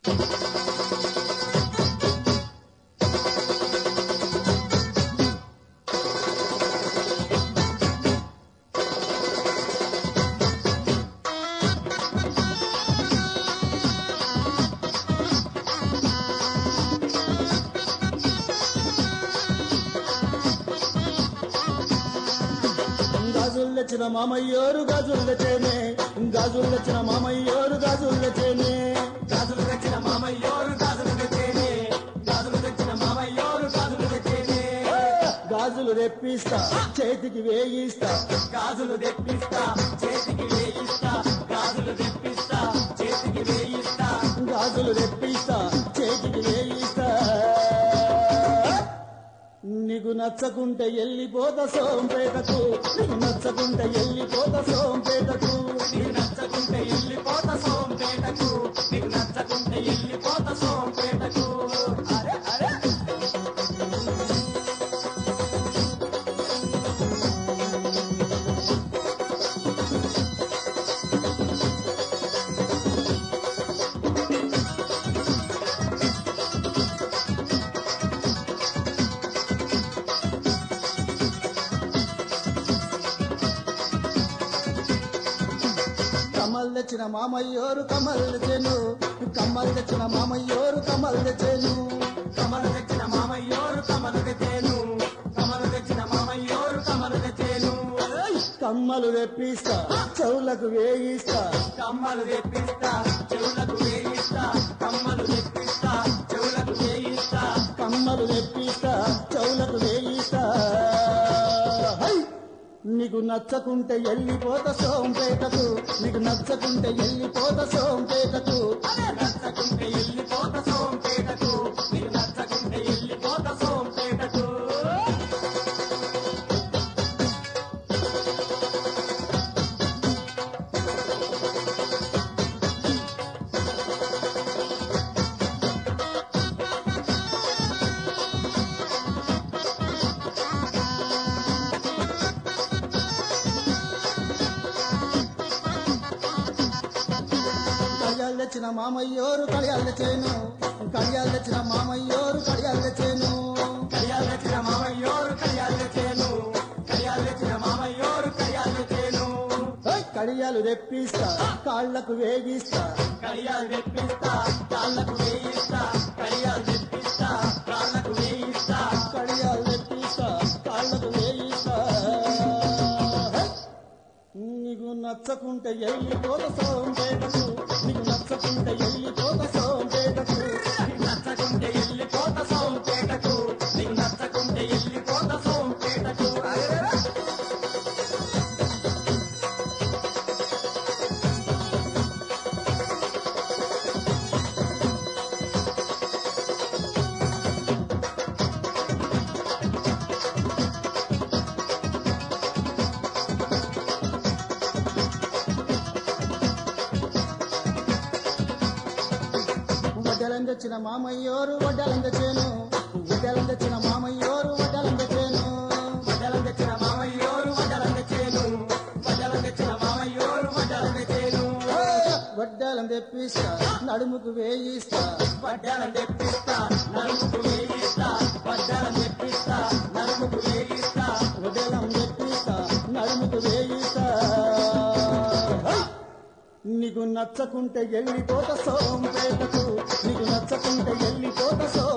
గాజులు తెచ్చిన మామయ్యోరు గాజులు తెచ్చేనే గాజులు తెచ్చిన మామయ్యోరు గాజులు తెచ్చేనే గాజులు తెచ్చిన మామయ్యోరు గాజులు తెచ్చేనే గాజులు తెచ్చిన మామయ్యోరు గాజులు తెచ్చేనే గాజులు తెప్పిస్తా చేతికి వేయిస్తా గాజులు తెప్పిస్తా చేతికి వేయిస్తా గాజులు తెప్పిస్తా చేతికి వేయిస్తా గాజులు తెప్పిస్తా చేతికి వేయిస్తా నీకు నచ్చకుంటే ఎల్లిపోత సోంపేటకు నీకు నచ్చకుంటే ఎల్లిపోత సోంపేటకు నీకు నచ్చకుంటే ఎల్లిపోత సోంపేటకు నీకు నచ్చకుంటే ఎల్లిపోత సోంపేటకు అరే అరే కమ్మలు తెచ్చిన మామయ్యోరు కమ్మలు తెచ్చాను కమ్మలు తెచ్చిన మామయ్యోరు కమ్మలు తెచ్చాను కమలు తెచ్చిన మామయ్యోరు కమలు తెచ్చేను కమలు తెచ్చిన మామయ్యోరు కమలు తెచ్చేను కమ్మలు తెప్పిస్తా చెవులకు వేయిస్తా కమ్మలు తెప్పిస్తా చెవులకు వేయిస్తా కమ్మలు తెప్పిస్తా చెవులకు వేయిస్తా కమ్మలు తెప్పిస్తా చెవులకు వేయిస్తా హై! నీకు నచ్చకుంటే ఎల్లిపోత సోంపేటకు నీకు నచ్చకుంటే ఎల్లిపోత సోంపేటకు నచ్చకుంటే ఎల్లిపోత సోంపేటకు నీకు నచ్చకుంటే ఎల్లిపోత సోంపేటకు కడియాలు తెచ్చిన మామయ్యోరు కడియాలు తెచ్చాను కడియాలు తెచ్చిన మామయ్యోరు కడియాలు తెచ్చాను కడియాలు తెచ్చిన మామయ్యోరు కడియాలు తెచ్చేను కడియాలు తెచ్చిన మామయ్యోరు కడియాలు తెచ్చేను హై! కడియాలు తెప్పిస్తా కాళ్లకు వేగిస్తా కడియాలు తెప్పిస్తా కాళ్ళకు వేయిస్తా కడియాలు తెప్పిస్తా కాళ్ళకు వేయిస్తా కడియాలు తెప్పిస్తా కాళ్ళకు వేయిస్తా హై! నీకు నచ్చకుంటే ఎల్లిపోత సోంపేటకు నీకు నచ్చకుంటే ఎల్లిపోత సోంపేటకు నీకు నచ్చకుంటే ఎల్లిపోత సోంపేటకు నీకు నచ్చకుంటే ఎల్లిపోత సోంపేటకు అరెరెరె! వడ్డలం తెచ్చిన మామయ్యోరు వడ్డలం తెచ్చాను వడ్డలం తెచ్చిన మామయ్యోరు వడ్డలం తెచ్చాను వడ్డలం తెచ్చిన మామయ్యోరు వడ్డలం తెచ్చేను వడ్డలం తెచ్చిన మామయ్యోరు వడ్డలం తెచ్చేను వడ్డలం తెప్పిస్తా నడుముకు వేయిస్తా వడ్డలం తెప్పిస్తా నలుగుకు వేయిస్తా వడ్డలం తెప్పిస్తా నలుగుకు వేయిస్తా వడ్డలం తెప్పిస్తా నడుముకు వేయిస్తా హై! నీకు నచ్చకుంటే ఎల్లిపోత సోంపేటకు నీకు నచ్చకుంటే ఎల్లిపోత సో